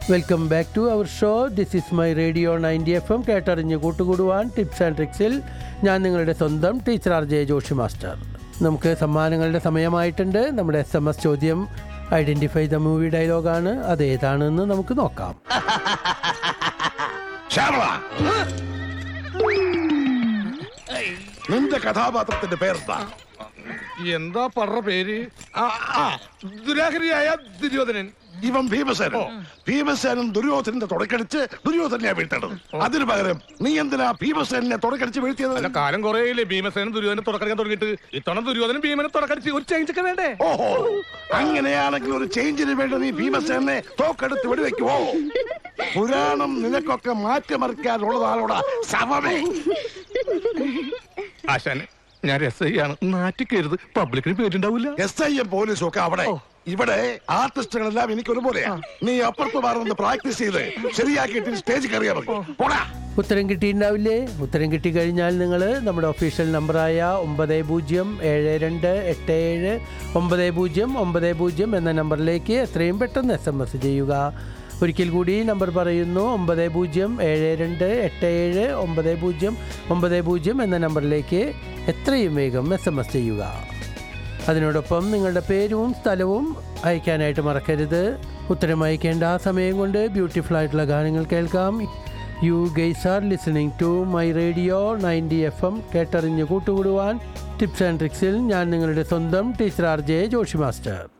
welcome back to our show this is my radio ninety F M കേട്ടറിഞ്ഞ് കൂട്ടുകൂടുവാൻ tips and ട്രിക്സിൽ ഞാൻ നിങ്ങളുടെ സ്വന്തം teacher R J Joshi master നമുക്ക് സമ്മാനങ്ങളുടെ സമയമായിട്ടുണ്ട് നമ്മുടെ എസ് എം എസ് ചോദ്യം ഐഡൻറ്റിഫൈ ദ മൂവി ഡയലോഗാണ് അത് ഏതാണെന്ന് നമുക്ക് നോക്കാം ശ്യാമള നിന്റെ കഥാപാത്രത്തിന്റെ പേരെന്താ എന്താ പറ പേര് ആ, ആ, ദുരാഹരിയായ ദുര്യോധനൻ ഇവൻ ഭീമസേനൻ ഭീമസേനൻ ദുര്യോധനന്റെ തുടക്കടിച്ച് ദുര്യോധനെ വീഴ്ത്തേണ്ടത് അതിനു പകരം നീ എന്തിനാ ഭീമസേനെ തുടക്കടിച്ച് വീഴ്ത്തിയത് അല്ല കാലം കുറേയില്ലേ ഭീമസേനൻ ദുര്യോധനെ തുടക്കം തുടങ്ങിയിട്ട് ഇത്തവണ ദുര്യോധനൻ ഭീമനെ തുടക്കടിച്ച് ഒരു ചേഞ്ച് ഒക്കെ വേണ്ടേ ഓഹോ അങ്ങനെയാണെങ്കിൽ ഒരു ചേഞ്ചിന് വേണ്ടി നീ ഭീമസേനെ തോക്കെടുത്ത് വെടിവെക്കുവോ പുരാണം നിനക്കൊക്കെ മാറ്റിമറിക്കാനുള്ളതാണോടാ ശവമേ ആശാനെ ഞാൻ എസ് ഐ ആണ് നാറ്റിക്കരുത് പബ്ലിക്കിന് പേരുണ്ടാവില്ല എസ് ഐ എം പോലീസും ഒക്കെ അവിടെ ഇവിടെ ആർട്ടിസ്റ്റുകളെല്ലാം എനിക്ക് ഒരുപോലെയാ നീ അപ്പുറത്ത് മാറുന്ന പ്രാക്ടീസ് ചെയ്ത് ശരിയാക്കിയിട്ട് സ്റ്റേജ് കയറിയാ മതി പോടാ ഉത്തരം കിട്ടിയിട്ടുണ്ടാവില്ലേ ഉത്തരം കിട്ടിക്കഴിഞ്ഞാൽ നിങ്ങൾ നമ്മുടെ ഒഫീഷ്യൽ നമ്പറായ ഒമ്പത് പൂജ്യം ഏഴ് രണ്ട് എട്ട് ഏഴ് ഒമ്പത് പൂജ്യം ഒമ്പത് പൂജ്യം എന്ന നമ്പറിലേക്ക് എത്രയും പെട്ടെന്ന് എസ് എം എസ് ചെയ്യുക ഒരിക്കൽ കൂടി നമ്പർ പറയുന്നു ഒമ്പത് പൂജ്യം ഏഴ് രണ്ട് എട്ട് ഏഴ് ഒമ്പത് പൂജ്യം ഒമ്പത് പൂജ്യം എന്ന നമ്പറിലേക്ക് എത്രയും വേഗം എസ് എം എസ് ചെയ്യുക അതിനോടൊപ്പം നിങ്ങളുടെ പേരും സ്ഥലവും അയക്കാനായിട്ട് മറക്കരുത് ഉത്തരം അയക്കേണ്ട ആ സമയം കൊണ്ട് ബ്യൂട്ടിഫുൾ ആയിട്ടുള്ള ഗാനങ്ങൾ കേൾക്കാം you guys are listening to my radio ninety F M കേട്ടറിഞ്ഞ് കൂട്ടുകൂടുവാൻ ടിപ്സ് ആൻഡ് ട്രിക്സിൽ ഞാൻ നിങ്ങളുടെ സ്വന്തം teacher R J Joshi master